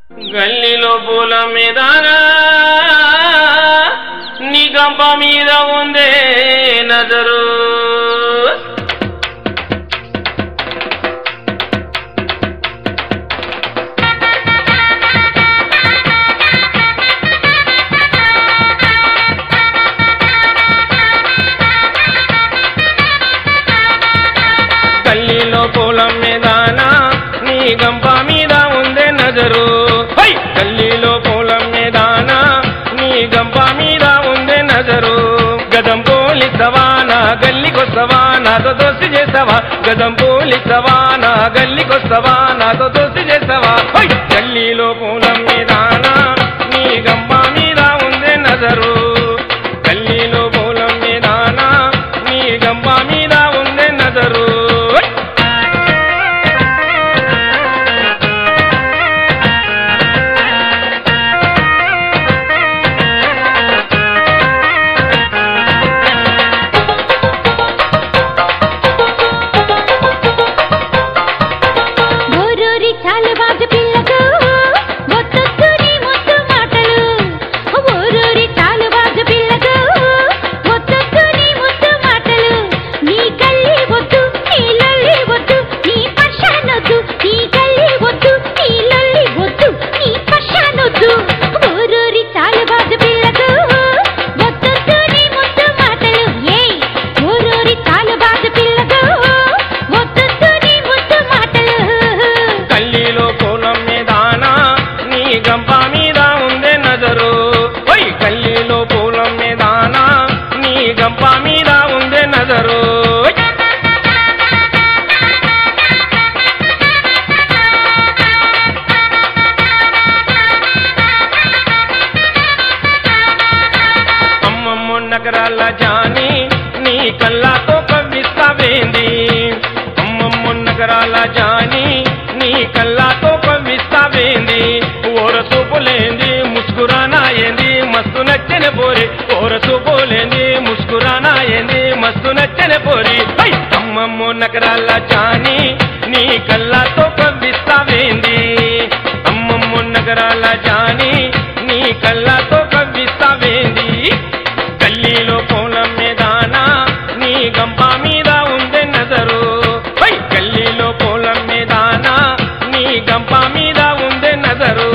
గల్లీలో పూల మీద నీ గంప మీద ఉందే నజరు గల్లీలో పూలం మీదాన నీ గంప మీద ఉందే నజరు హై! గల్లీలో పూలం మీదాన నీ గంప మీద ఉందే నజరు గదం పోలిస్తవా నా గల్లికొస్తవా నాతో దోస్తి చేస్తావా గదం పోలిస్తవా నా గల్లికొస్తవా నాతో దోస్తి చేస్తావా హై! గల్లీలో పూలం మీదాన నీ గంప మీద ఉందే నజరు గల్లీలో పూలం మీదాన నీ గంప మీద ఉందే నజరు హై! ఓరూరి చాలుబాజు పిల్లకు ఒత్తొత్తు నీ ముద్దు మాటలు ఓరూరి చాలుబాజు పిల్లకు ఒత్తొత్తు నీ ముద్దు మాటలు నీ కల్లి వద్దు నీ లొల్లి వద్దు నీ పర్షానొద్దు నీ కల్లి వద్దు నీ లొల్లి వద్దు నీ పర్షానొద్దు ఓరూరి చాలుబాజు పిల్లకు ఒత్తొత్తు నీ ముద్దు మాటలు ఏయ్ ఓరూరి చాలుబాజు పిల్లకు ఒత్తొత్తు నీ ముద్దు మాటలు కల్లీలో కోలం మీదాన నీ గంప మీద ఉందే నజరు ఓయ్ కల్లీలో పూలం మీదాన నీ గంప మీద ఉందే నజరు ఓయ్! అమ్మమ్మ నగరాల జాని నీ కళ్ళతో కవ్విస్తావేంది అమ్మమ్మ నగరాల జాని నీ కళ్ళతో కవ్విస్తావేంది ఓర చూపులేంది ముస్కురానా ఏంది మస్తు నచ్చన పోరి ఓర చూపులేంది ముస్కురానా ఏంది మస్తు నచ్చన పోరి హై! అమ్మమ్మ నగరాల జాని నీ కళ్ళతో కవ్విస్తావేంది అమ్మమ్మ నగరాల జాని నీ కళ్ళతో కవ్విస్తావేంది గల్లీలో కోలం మీదానా నీ గంప మీద ఉందే నజరు హై! గల్లీలో కోలం మీదానా నీ గంప మీద ఉందే నజరు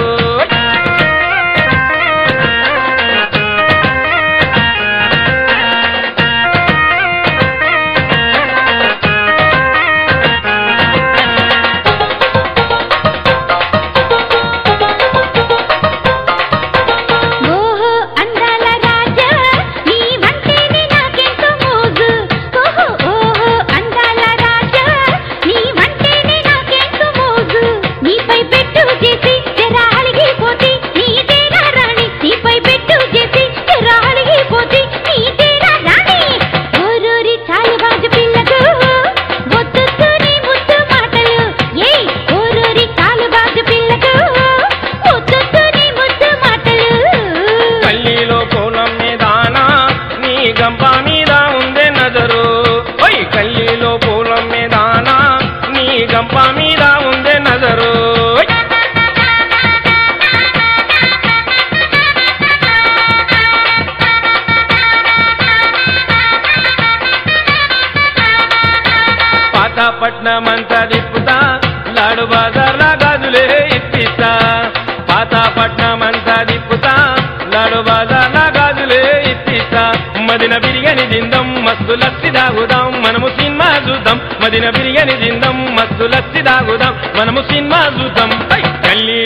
ఓహో అందాల రాజా నీ వంటేనే నాకెంతో మోజు ఓహో ఓహో అందాల రాజా నీ వంటేనే నాకెంతో మోజు నీపై పెట్టు చేసి జరా అలిగిపోతే నీ తేరా రాణి నీపై పెట్టు చేసి జరా అలిగిపోతే నీ తేరా రాణి ఓరూరి చాలుబాజు పిల్లకు ఒత్తొత్తు నీ ముద్దు మాటలు ఏయ్ ఓరూరి చాలుబాజు పిల్లకు ఒత్తొత్తు నీ ముద్దు మాటలు గల్లీలో కోలం మీదానా నీ గంప మీద ఉందే నజరు ఓయ్ గల్లీలో పూలం మీదానా నీ గంప మీద ఉందే నజరు ఓయ్! పాతపట్నం అంతా తిప్పుతా లాడు బజార్లా గాజులే ఇప్పిస్తా పాతపట్నం అంతా తిప్పుతా లాడు బజార్లా గాజులే ఇప్పిస్తా మదిన బిర్యానీ తిందాం మస్తు లస్సి దాగుదాం మనము సినిమా చూద్దాం మదిన బిర్యానీ తిందాం మస్తు లస్సి దాగుదాం మనము సినిమా చూద్దాం హై! గల్లీ